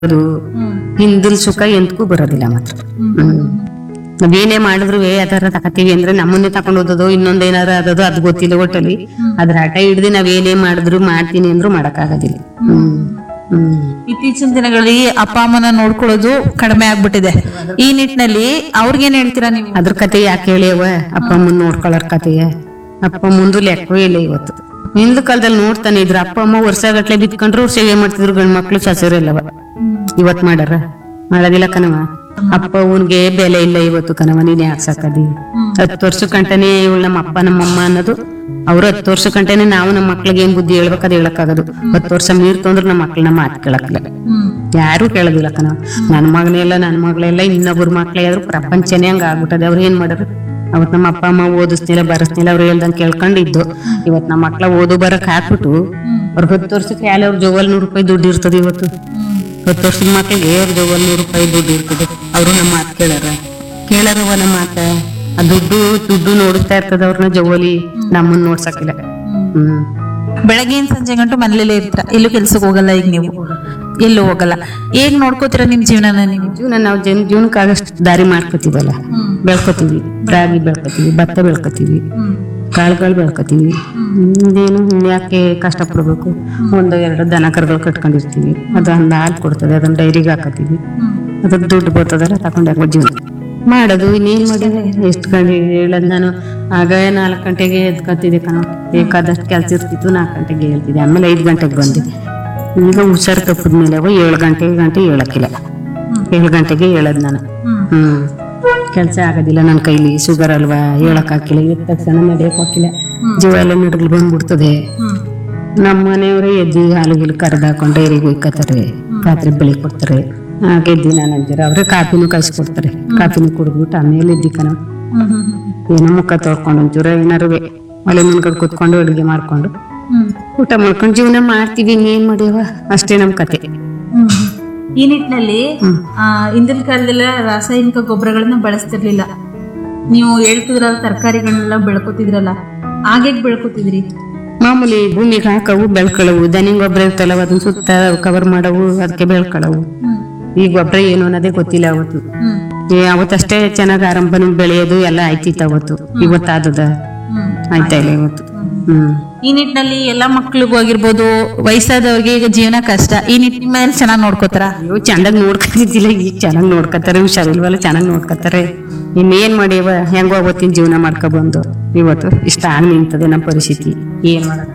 ಅದು ಹಿಂದಿಲ್ ಸುಖ ಎಂತಕ್ಕೂ ಬರೋದಿಲ್ಲ ಮಾತ್ರ ಹ್ಮ್ ನಾವೇನೇ ಮಾಡಿದ್ರು ಅದರ ತಕತೀವಿ ಅಂದ್ರೆ ನಮ್ಮನ್ನೇ ತಕೊಂಡ್ ಹೋದದು ಇನ್ನೊಂದ್ ಏನಾರ ಅದದು ಅದು ಗೊತ್ತಿಲ್ಲ ಒಟ್ಟಲ್ಲಿ ಅದ್ರ ಹಠ ಹಿಡ್ದು ನಾವೇನೇ ಮಾಡಿದ್ರು ಮಾಡ್ತೀನಿ ಅಂದ್ರು ಮಾಡಕ್ಕಾಗೋದಿಲ್ಲ ಹ್ಮ್ ಹ್ಮ್ ಇತ್ತೀಚಿನ ದಿನಗಳಲ್ಲಿ ಅಪ್ಪ ಅಮ್ಮನ ನೋಡ್ಕೊಳ್ಳೋದು ಕಡಿಮೆ ಆಗ್ಬಿಟ್ಟಿದೆ ಈ ನಿಟ್ಟಿನಲ್ಲಿ ಅವ್ರಿಗೇನ್ ಹೇಳ್ತೀರಾ ನೀವು ಅದ್ರ ಕತೆ ಯಾಕೆ ಹೇಳಿಯವ ಅಪ್ಪ ಅಮ್ಮನ್ ನೋಡ್ಕೊಳ್ಳೋರ್ ಕತೆಯ ಅಪ್ಪ ಮುಂದು ಲೆಕ್ಕವೇ ಇಲ್ಲ ಇವತ್ತು ಹಿಂದ್ ಕಾಲದಲ್ಲಿ ನೋಡ್ತಾನೆ ಇದ್ರು ಅಪ್ಪ ಅಮ್ಮ ವರ್ಷ ಗಟ್ಲೆ ಬಿತ್ಕೊಂಡ್ರು ಅವ್ರು ಸೇವೆ ಮಾಡ್ತಿದ್ರು ಗಂಡ್ ಮಕ್ಳು ಸಸರೆಲ್ಲವ ಇವತ್ ಮಾಡಾರ ಮಾಡೋದಿಲ್ಲ ಕಣವ ಅಪ್ಪ ಅವನ್ಗೆ ಬೆಲೆ ಇಲ್ಲ ಇವತ್ತು ಕಣವ ನೀನ್ ಯಾಕೆ ಸಾಕದಿ ಹತ್ತು ವರ್ಷ ಕಂಟನೆ ಇವಳು ನಮ್ಮ ಅಪ್ಪ ನಮ್ಮಮ್ಮ ಅನ್ನೋದು ಅವ್ರು ಹತ್ತು ವರ್ಷ ಕಂಟನೆ ನಾವು ನಮ್ಮ ಮಕ್ಳಿಗೆ ಏನ್ ಬುದ್ಧಿ ಹೇಳ್ಬೇಕು ಅದು ಹೇಳಕ್ಕಾಗದು ಹತ್ತು ವರ್ಷ ಮೀರ್ತು ಅಂದ್ರೆ ನಮ್ಮ ಮಕ್ಳನ್ನ ಮಾತು ಕೇಳಕ್ಕಿಲ್ಲ ಯಾರು ಕೇಳೋದಿಲ್ಲ ಕಣ ನನ್ ಮಗನೆಲ್ಲ ನನ್ ಮಗಳೆಲ್ಲ ಇನ್ನೊಬ್ರ ಮಕ್ಳೇ ಆದ್ರೂ ಪ್ರಪಂಚನೇ ಹಂಗ ಆಗ್ಬಿಟ್ಟದೆ ಅವ್ರು ಏನ್ ಮಾಡೋರು ಅವತ್ ನಮ್ಮ ಅಪ್ಪ ಅಮ್ಮ ಓದಿಸ್ತಿಲ್ಲ ಬರಸ್ತಿಲ್ಲ ಅವ್ರು ಹೇಳ್ದಂಗ್ ಕೇಳ್ಕೊಂಡಿದ್ದು ಇವತ್ ನಮ್ಮ ಮಕ್ಳ ಓದು ಬರಕ್ ಹಾಕ್ಬಿಟ್ಟು ಅವ್ರ ಹತ್ತು ವರ್ಷಕ್ಕೆ ಯಾಲೆ ಅವ್ರ ಜೋವಲ್ ನೂರು ರೂಪಾಯಿ ದುಡ್ಡು ಇರ್ತದೆ ಇವತ್ತು ಹತ್ತು ವರ್ಷದ ಮಕ್ಳಿಗೆ ಅವ್ರ ಜೋವಲ್ ನೂರು ರೂಪಾಯಿ ದುಡ್ಡು ಇರ್ತದೆ ಅವರು ನಮ್ಮ ಮಾತು ಕೇಳಾರ ಕೇಳಾರವ ನಮ್ಮ ಮಾತ ಆ ದುಡ್ಡು ದುಡ್ಡು ನೋಡಿಸ್ತಾ ಇರ್ತದ ಅವ್ರನ್ನ ಜೋವಲಿ ನಮ್ಮನ್ನ ನೋಡ್ಸಕ್ಕಿಲ್ಲ ಹ್ಮ್ ಬೆಳಗ್ಗೆಯಿಂದ ಸಂಜೆ ಗಂಟು ಮನೇಲೇ ಇರ್ತೀರ ಎಲ್ಲೂ ಕೆಲ್ಸಕ್ಕೆ ಹೋಗಲ್ಲ ಈಗ ನೀವು ಎಲ್ಲೂ ಹೋಗಲ್ಲ ಹೇಗ್ ನೋಡ್ಕೋತೀರಾ ನಿಮ್ ಜೀವನನ ನೀವು ಜೀವನ ನಾವು ಜನ ಜೀವನಕ್ಕಾಗಷ್ಟು ದಾರಿ ಮಾಡ್ಕೋತೀವಲ್ಲ ಬೆಳ್ಕೊತೀವಿ ರಾಗಿ ಬೆಳ್ಕೊತೀವಿ ಭತ್ತ ಬೆಳ್ಕೊತೀವಿ ಕಾಳುಗಳು ಬೆಳ್ಕೊತೀವಿ ಇದೇನು ಯಾಕೆ ಕಷ್ಟಪಡ್ಬೇಕು ಒಂದು ಎರಡು ದನ ಕರುಗಳು ಕಟ್ಕೊಂಡಿರ್ತೀವಿ ಅದು ಒಂದು ಹಾಲು ಕೊಡ್ತದೆ ಅದನ್ನ ಡೈರಿಗೆ ಹಾಕತೀವಿ ಅದ್ರ ದುಡ್ಡು ಬರ್ತದಲ್ಲ ತಗೊಂಡಾಗ ಜೀವನ ಮಾಡೋದು ಇನ್ನೇನ್ ಮಾಡಿದ್ರೆ ಎಷ್ಟು ಗಂಟೆ ಹೇಳದ್ ನಾನು ಆಗ ನಾಲ್ಕು ಗಂಟೆಗೆ ಎದ್ಕೊತಿದ್ದೆ ಕಣ ಬೇಕಾದಷ್ಟು ಕೆಲಸ ಇರ್ತಿತ್ತು ನಾಲ್ಕು ಗಂಟೆಗೆ ಹೇಳ್ತಿದ್ದೆ ಆಮೇಲೆ ಐದು ಗಂಟೆಗೆ ಬಂದೆ ಈಗ ಹುಷಾರು ತಪ್ಪಿದ್ಮೇಲೆ ಅವ ಏಳು ಗಂಟೆ ಗಂಟೆ ಹೇಳಕ್ಕಿಲ್ಲ ಏಳು ಗಂಟೆಗೆ ಹೇಳದ್ ನಾನು ಹ್ಮ್ ಕೆಲಸ ಆಗೋದಿಲ್ಲ ನನ್ನ ಕೈಲಿ ಶುಗರ್ ಅಲ್ವಾ ಹೇಳಕ್ ಹಾಕಿಲ್ಲ ಎದ್ದ ತಕ್ಷಣ ನಡೆಯಕ್ ಹಾಕಿಲ್ಲ ಜೀವ ಎಲ್ಲ ನಡ್ಗಳು ಬಂದ್ಬಿಡ್ತದೆ ನಮ್ಮ ಮನೆಯವರೇ ಎದ್ದು ಹಾಲು ಗೀಲು ಕರೆದು ಹಾಕೊಂಡು ಡೈರಿಗೆ ಒಯ್ಕೋತಾರೆ ರಾತ್ರಿ ಬೆಳಿಗ್ಗೆ ಕೊಡ್ತಾರೆ ಹಾಗೆ ಎದ್ದು ನಾನು ಅಂತೀರ ಅವ್ರೆ ಕಾಪಿನೂ ಕಳ್ಸಿಕೊಡ್ತಾರೆ ಕಾಪಿನೂ ಕುಡಿದ್ಬಿಟ್ಟು ಆಮೇಲೆ ಎದ್ದಿ ಕಣ ಏನೋ ಮುಖ ತೊಳ್ಕೊಂಡು ಒಂಚೂರ ಏನಾರು ಒಲೆ ಮುಂದ್ಗಡೆ ಕುತ್ಕೊಂಡು ಅಡುಗೆ ಮಾಡ್ಕೊಂಡು ಊಟ ಮಾಡ್ಕೊಂಡು ಜೀವನ ಮಾಡ್ತೀವಿ ಇನ್ನೇನ್ ಮಾಡ್ಯವ ಅಷ್ಟೇ ನಮ್ ಕತೆ ಈ ನಿಟ್ಟಿನಲ್ಲಿ ಆ, ಹಿಂದಿನ ಕಾಲದಲ್ಲ ರಾಸಾಯನಿಕ ಗೊಬ್ಬರಗಳನ್ನ ಬಳಸ್ತಿರ್ಲಿಲ್ಲ ನೀವು ಹೇಳ್ತಿದ್ರಲ್ಲ ತರಕಾರಿಗಳನ್ನೆಲ್ಲ ಬೆಳ್ಕೊತಿದ್ರಲ್ಲ ಹಾಗೆ ಬೆಳ್ಕೊತಿದ್ರಿ ಮಾಮೂಲಿ ಭೂಮಿಗೆ ಹಾಕವು ಬೆಳ್ಕೊಳ್ಳವು ದನಿ ಗೊಬ್ಬರ ಇರ್ತಲ್ಲ ಅದನ್ನ ಸುತ್ತ ಕವರ್ ಮಾಡವು ಅದಕ್ಕೆ ಬೆಳ್ಕೊಳ್ಳವು ಈ ಗೊಬ್ಬರ ಏನು ಅನ್ನೋದೇ ಗೊತ್ತಿಲ್ಲ ಅವತ್ತು ಏ ಅವತ್ತಷ್ಟೇ ಚೆನ್ನಾಗಿ ಆರಂಭನು ಬೆಳೆಯೋದು ಎಲ್ಲ ಆಯ್ತಿತ್ತು ಅವತ್ತು ಇವತ್ತಾದದ ಆಯ್ತಾ ಇಲ್ಲ ಇವತ್ತು ಹ್ಮ್ ಈ ನಿಟ್ಟಿನಲ್ಲಿ ಎಲ್ಲಾ ಮಕ್ಳಿಗೂ ಆಗಿರ್ಬೋದು ವಯಸ್ಸಾದವ್ರಿಗೆ ಈಗ ಜೀವನ ಕಷ್ಟ ಈ ನಿಟ್ಟಿನ ಮೇಲೆ ಚೆನ್ನಾಗಿ ನೋಡ್ಕೋತಾರ ಅಯ್ಯೋ ಚೆನ್ನಾಗಿ ನೋಡ್ಕೊತಿದ್ದಿಲ್ಲ ಈಗ ಚೆನ್ನಾಗಿ ನೋಡ್ಕೊತಾರೆ ಹುಷಾರಿಲ್ವಲ್ಲ ಚೆನ್ನಾಗಿ ನೋಡ್ಕೊತಾರೆ ಇನ್ನೇನ್ ಮಾಡಿವ ಹೆಂಗೋ ಅವತ್ತಿನ ಜೀವನ ಮಾಡ್ಕೊ ಬಂದು ಇವತ್ತು ಇಷ್ಟ ಆಗಿ ನಿಂತದೆ ನಮ್ಮ ಪರಿಸ್ಥಿತಿ ಏನ್ ಮಾಡಕ್